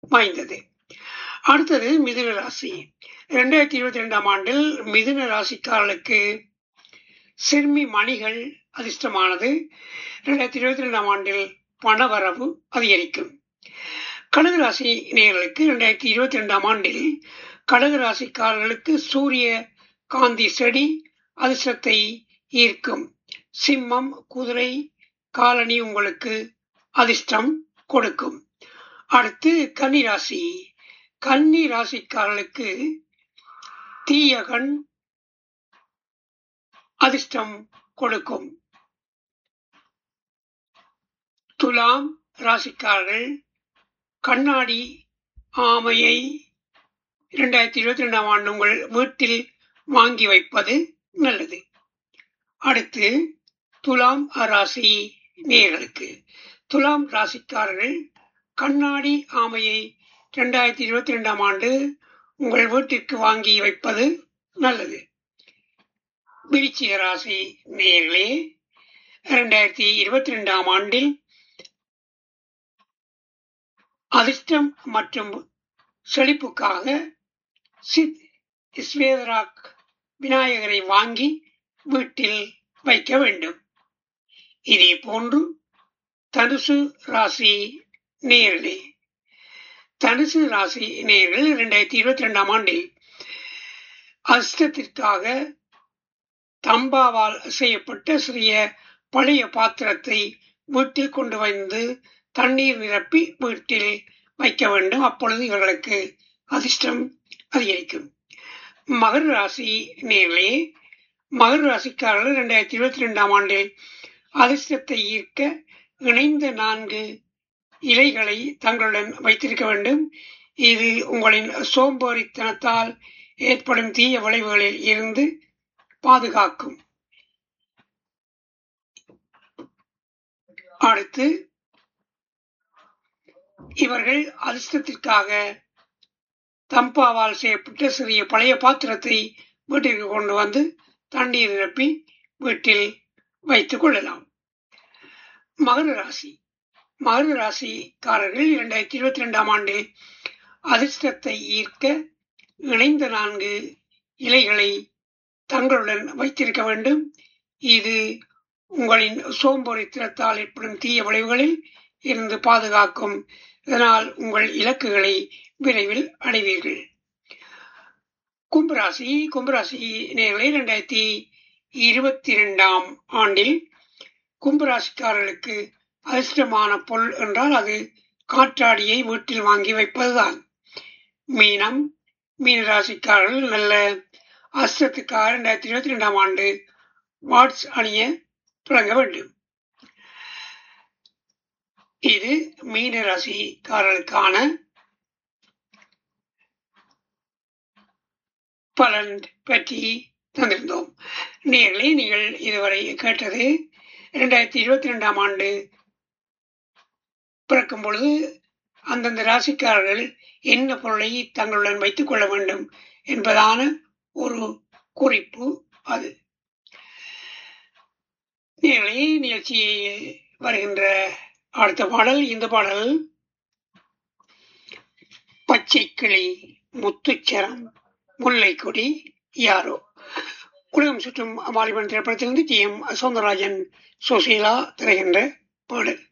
வாய்ந்தது அடுத்தது மிதுன ராசி இரண்டாயிரத்தி இருபத்தி ரெண்டாம் ஆண்டில் மிதுன ராசிக்காரர்களுக்கு சிறுமி மணிகள் அதிர்ஷ்டமானது இரண்டாயிரத்தி இருபத்தி ரெண்டாம் ஆண்டில் பணவரவு அதிகரிக்கும் கடகராசி நேயர்களுக்கு இரண்டாயிரத்தி இருபத்தி ரெண்டாம் ஆண்டில் கடகராசிக்காரர்களுக்கு சூரிய காந்தி செடி அதிர்ஷ்டத்தை ஈர்க்கும் சிம்மம் குதிரை காலனி உங்களுக்கு அதிர்ஷ்டம் கொடுக்கும் அடுத்து கன்னிராசி கன்னி ராசிக்காரர்களுக்கு தீயகன் அதிர்ஷ்டம் கொடுக்கும் துலாம் ராசிக்காரர்கள் கண்ணாடி ஆமையை இரண்டாயிரத்தி இருபத்தி ரெண்டாம் ஆண்டு உங்கள் வீட்டில் வாங்கி வைப்பது நல்லது அடுத்து துலாம் ராசி நேயர்களுக்கு துலாம் ராசிக்காரர்கள் கண்ணாடி ஆமையை இரண்டாயிரத்தி இருபத்தி ரெண்டாம் ஆண்டு உங்கள் வீட்டிற்கு வாங்கி வைப்பது நல்லது விருச்சிக ராசி நேயர்களே இரண்டாயிரத்தி இருபத்தி ரெண்டாம் ஆண்டில் அதிர்ஷ்டம் மற்றும் செழிப்புக்காக சித் ஸ்வேதராக் விநாயகரை வாங்கி வீட்டில் வைக்க வேண்டும் இதே போன்று தனுசு ராசி நேர்களே தனுசு ராசி நேர்கள் இரண்டாயிரத்தி இருபத்தி ரெண்டாம் ஆண்டில் அஷ்டத்திற்காக தம்பாவால் செய்யப்பட்ட சிறிய பழைய பாத்திரத்தை வீட்டில் கொண்டு வந்து தண்ணீர் நிரப்பி வீட்டில் வைக்க வேண்டும் அப்பொழுது இவர்களுக்கு அதிர்ஷ்டம் அதிகரிக்கும் மகர ராசி நேர்களே மகர ராசிக்காரர்கள் இரண்டாயிரத்தி இருபத்தி ரெண்டாம் ஆண்டில் அதிர்ஷ்டத்தை ஈர்க்க இணைந்த நான்கு இலைகளை தங்களுடன் வைத்திருக்க வேண்டும் இது உங்களின் சோம்பேறித்தனத்தால் ஏற்படும் தீய விளைவுகளில் இருந்து பாதுகாக்கும் அடுத்து இவர்கள் அதிர்ஷ்டத்திற்காக தம்பாவால் செய்யப்பட்ட சிறிய பழைய பாத்திரத்தை வீட்டிற்கு கொண்டு வந்து தண்ணீர் நிரப்பி வீட்டில் வைத்துக் கொள்ளலாம் மகர ராசி மகர ராசிக்காரர்கள் இரண்டாயிரத்தி இருபத்தி ரெண்டாம் ஆண்டில் அதிர்ஷ்டத்தை ஈர்க்க இணைந்த நான்கு இலைகளை தங்களுடன் வைத்திருக்க வேண்டும் இது உங்களின் சோம்பேறித்தனத்தால் ஏற்படும் தீய விளைவுகளில் இருந்து பாதுகாக்கும் இதனால் உங்கள் இலக்குகளை விரைவில் அடைவீர்கள் கும்பராசி கும்பராசி நேர்களை இரண்டாயிரத்தி இருபத்தி ரெண்டாம் ஆண்டில் கும்பராசிக்காரர்களுக்கு அதிர்ஷ்டமான பொருள் என்றால் அது காற்றாடியை வீட்டில் வாங்கி வைப்பதுதான் மீனம் மீன ராசிக்காரர்கள் நல்ல அஸ்தத்துக்காக இரண்டாயிரத்தி இருபத்தி ரெண்டாம் ஆண்டு வாட்ஸ் அணிய தொடங்க வேண்டும் இது மீன ராசிக்காரர்களுக்கான பலன் பற்றி தந்திருந்தோம் நேர்களே நீங்கள் இதுவரை கேட்டது இரண்டாயிரத்தி இருபத்தி ரெண்டாம் ஆண்டு பிறக்கும் பொழுது அந்தந்த ராசிக்காரர்கள் என்ன பொருளை தங்களுடன் வைத்துக் கொள்ள வேண்டும் என்பதான ஒரு குறிப்பு அது நேர்களே நிகழ்ச்சியை வருகின்ற அடுத்த பாடல் இந்த பாடல் பச்சை கிளி முத்துச்சரம் முல்லை கொடி யாரோ உலகம் சுற்றும் வாலிபன் திரைப்படத்திலிருந்து டி எம் சௌந்தரராஜன் சுசீலா திரைகின்ற பாடல்